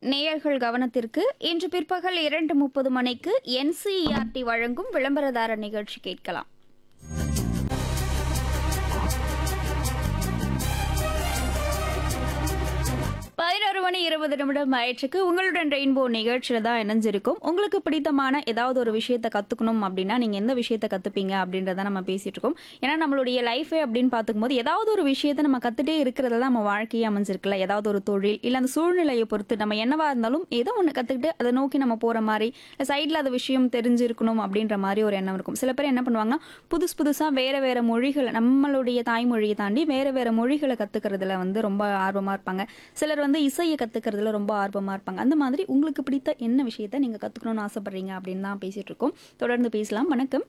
நேயர்கள் கவனத்திற்கு இன்று பிற்பகல் இரண்டு முப்பது மணிக்கு என்சிஇஆர்டி வழங்கும் விளம்பரதார நிகழ்ச்சி கேட்கலாம் பதினோரு மணி இருபது நிமிடம் ஆயிற்றுக்கு உங்களுடன் ரெயின்போ நிகழ்ச்சியில தான் இணைஞ்சிருக்கும் உங்களுக்கு பிடித்தமான ஏதாவது ஒரு விஷயத்தை கத்துக்கணும் அப்படின்னா நீங்க எந்த விஷயத்தை கத்துப்பீங்க அப்படின்றத நம்ம பேசிட்டு இருக்கோம் ஏன்னா நம்மளுடைய லைஃபே அப்படின்னு பார்த்துக்கும்போது ஏதாவது ஒரு விஷயத்தை நம்ம கத்துட்டே இருக்கிறதுல தான் நம்ம வாழ்க்கையே அமைஞ்சிருக்குல்ல ஏதாவது ஒரு தொழில் இல்ல அந்த சூழ்நிலையை பொறுத்து நம்ம என்னவா இருந்தாலும் ஏதோ ஒன்று கத்துக்கிட்டு அதை நோக்கி நம்ம போற மாதிரி சைட்ல அது விஷயம் தெரிஞ்சிருக்கணும் அப்படின்ற மாதிரி ஒரு எண்ணம் இருக்கும் சில பேர் என்ன பண்ணுவாங்கன்னா புதுசு புதுசா வேற வேற மொழிகளை நம்மளுடைய தாய்மொழியை தாண்டி வேற வேற மொழிகளை கத்துக்கிறதுல வந்து ரொம்ப ஆர்வமா இருப்பாங்க சிலர் வந்து இசையை கத்துக்கிறதுல ரொம்ப ஆர்வமா இருப்பாங்க அந்த மாதிரி உங்களுக்கு பிடித்த என்ன விஷயத்த நீங்க கத்துக்கணும்னு ஆசைப்படுறீங்க அப்படின்னு தான் பேசிட்டு இருக்கோம் தொடர்ந்து பேசலாம் வணக்கம்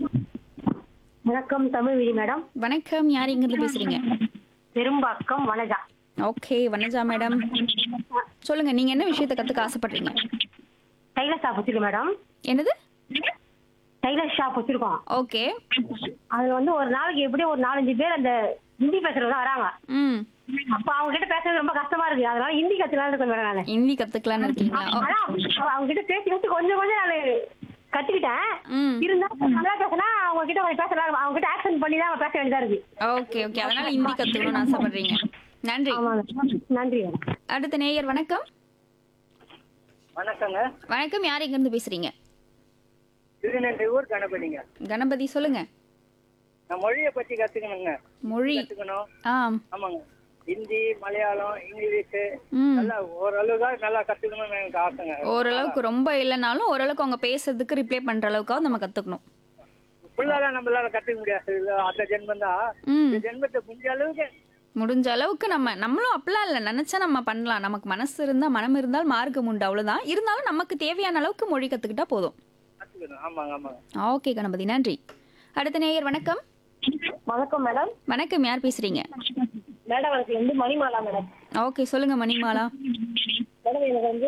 வணக்கம் தமிழ்விழி மேடம் வணக்கம் யார் இங்கிருந்து பேசுறீங்க பெரும்பாக்கம் வனஜா ஓகே வனஜா மேடம் சொல்லுங்க நீங்க என்ன விஷயத்த கத்துக்க ஆசைப்படுறீங்க டைலர் ஷாப் வச்சிருக்கோம் மேடம் என்னது டைலர் ஷாப் வச்சிருக்கோம் ஓகே அதுல வந்து ஒரு நாளைக்கு எப்படியும் ஒரு நாலஞ்சு பேர் அந்த ஹிந்தி பேசுறவங்க வராங்க ம் அப்ப அவங்க கிட்ட பேசுறது ரொம்ப கஷ்டமா இருக்கு அதனால ஹிந்தி கத்துலாம்னு இருக்கேன் மேடம் நானு ஹிந்தி கத்துக்கலாம்னு இருக்கீங்களா ஓ, ஆனா அவங்க கிட்ட பேசி பேசி கொஞ்சம் கொஞ்சம் நான் கத்துக்கிட்டேன் ம் இருந்தாலும் நல்லா பேசினா அவங்க கிட்ட கொஞ்சம் பேசலாம் அவங்க கிட்ட ஆக்ஷன் பண்ணி தான் பேச வேண்டியதா இருக்கு ஓகே ஓகே அதனால ஹிந்தி கத்துக்கணும்னு ஆசைப்படுறீங்க நன்றி ஆமா நன்றி மேடம் அடுத்த நேயர் வணக்கம் வணக்கங்க வணக்கம் யார் இங்கிருந்து பேசுறீங்க திருநெல்வேலூர் கணபதிங்க கணபதி சொல்லுங்க நான் மொழியை பத்தி கத்துக்கணுங்க மொழி கத்துக்கணும் ஆ ஆமாங்க ஹிந்தி மலையாளம் இங்கிலீஷ் ம் நல்லா ஓரளவுக்கு நல்லா கத்துக்கணும்னு எனக்கு ஆசைங்க ஓரளவுக்கு ரொம்ப இல்லைனாலும் ஓரளவுக்கு அவங்க பேசுறதுக்கு ரிப்ளை பண்ற அளவுக்காவது நம்ம கத்துக்கணும் ஃபுல்லாக நம்மளால கத்துக்க முடியாது இல்ல, அந்த ஜென்மம் தான் ம் இந்த ஜென்மத்தை முடிஞ்ச அளவுக்கு முடிஞ்ச அளவுக்கு நம்ம நம்மளும் அப்படிலாம் இல்லை நினைச்சா நம்ம பண்ணலாம் நமக்கு மனசு இருந்தா மனம் இருந்தால் மார்க்கம் உண்டு அவ்வளவுதான் இருந்தாலும் நமக்கு தேவையான அளவுக்கு மொழி கத்துக்கிட்டா போதும் கத்துக்கணும் ஆமாங்க ஆமாங்க ஓகே கணபதி நன்றி அடுத்த நேயர் வணக்கம் வணக்கம் மேடம் வணக்கம் யார் பேசுறீங்க மேடம் எனக்கு வந்து மணிமாலா மேடம் ஓகே சொல்லுங்க மணிமாலா மேடம் எனக்கு வந்து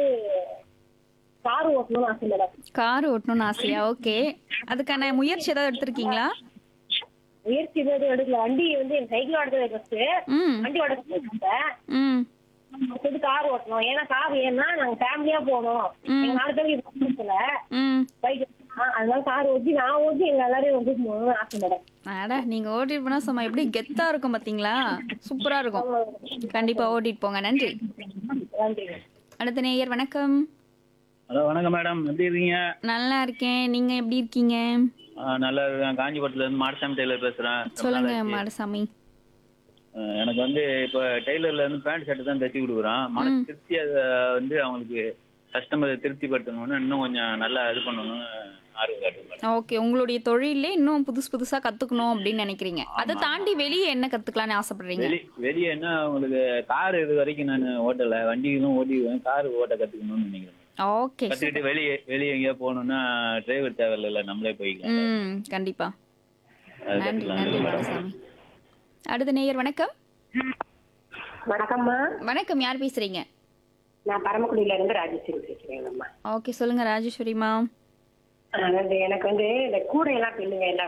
கார் ஓட்டணும்னு ஆசை மேடம் கார் ஓட்டணும்னு ஆசையா ஓகே அதுக்கான முயற்சி ஏதாவது எடுத்திருக்கீங்களா முயற்சி எதுவும் எடுக்கல வண்டி வந்து என் சைக்கிள் ஓடுறது ஃபர்ஸ்ட் ம் வண்டி ஓட கத்துக்கிட்டேன் ம் அடுத்தது கார் ஓட்டணும் ஏன்னா கார் ஏன்னா நாங்க ஃபேமிலியா போகணும் எங்க நாலு பேருக்கு பக்கத்துல ம் பைக் அதனால கார் ஓட்டி நான் ஓட்டி எங்க எல்லாரையும் வந்து போகணும்னு ஆசை மேடம் அட நீங்க ஓட்டிட்டு போனா சும்மா எப்படி கெத்தா இருக்கும் பாத்தீங்களா சூப்பரா இருக்கும் கண்டிப்பா ஓட்டிட்டு போங்க நன்றி நன்றி அடுத்த நேயர் வணக்கம் ஹலோ வணக்கம் மேடம் எப்படி இருக்கீங்க நல்லா இருக்கேன் நீங்க எப்படி இருக்கீங்க ஆ, நல்லா இருக்கேன் காஞ்சிபுரத்துல இருந்து மாடசாமி டெய்லர் பேசுறேன் ரொம்ப சொல்லுங்க நாள் ஆச்சு. மாடசாமி ஆ, எனக்கு வந்து இப்போ டெய்லர்ல இருந்து பேண்ட் ஷர்ட் தான் தைச்சி கொடுக்குறான் மன திருப்தி அதை வந்து அவங்களுக்கு கஸ்டமரை திருப்திப்படுத்தணும்னு இன்னும் கொஞ்சம் நல்லா இது பண்ணணும்னு ஆர்வம் காட்டுங்க மேடம் ஓகே உங்களுடைய தொழிலே இன்னும் புதுசு புதுசா கத்துக்கணும் அப்படின்னு நினைக்கிறீங்க அதை தாண்டி வெளியே என்ன கத்துக்கலாம்னு ஆசைப்படுறீங்க வெளி வெளியே என்ன உங்களுக்கு கார் இது வரைக்கும் நான் ஓட்டல வண்டிகளும் ஓட்டிக்குவேன் கார் ஓட்ட கத்துக்கணும்னு நினைக்கிறேன் ஓகே கத்துக்கிட்டு வெளியே வெளியே எங்கேயா போகணும்னா டிரைவர் தேவையில்ல நம்மளே போய்க்கலாம் ம் கண்டிப்பா அது நன்றி கத்துக்கலாம். நன்றி மாடசாமி அடுத்த நேயர் வணக்கம் வணக்கம்மா வணக்கம் யார் பேசுறீங்க நான் பரமக்குடியில இருந்து ராஜேஸ்வரி பேசுறேங்கம்மா ஓகே சொல்லுங்க ராஜேஸ்வரிமா அதாவது எனக்கு வந்து இந்த கூடை எல்லாம் பின்னுங்க எல்லா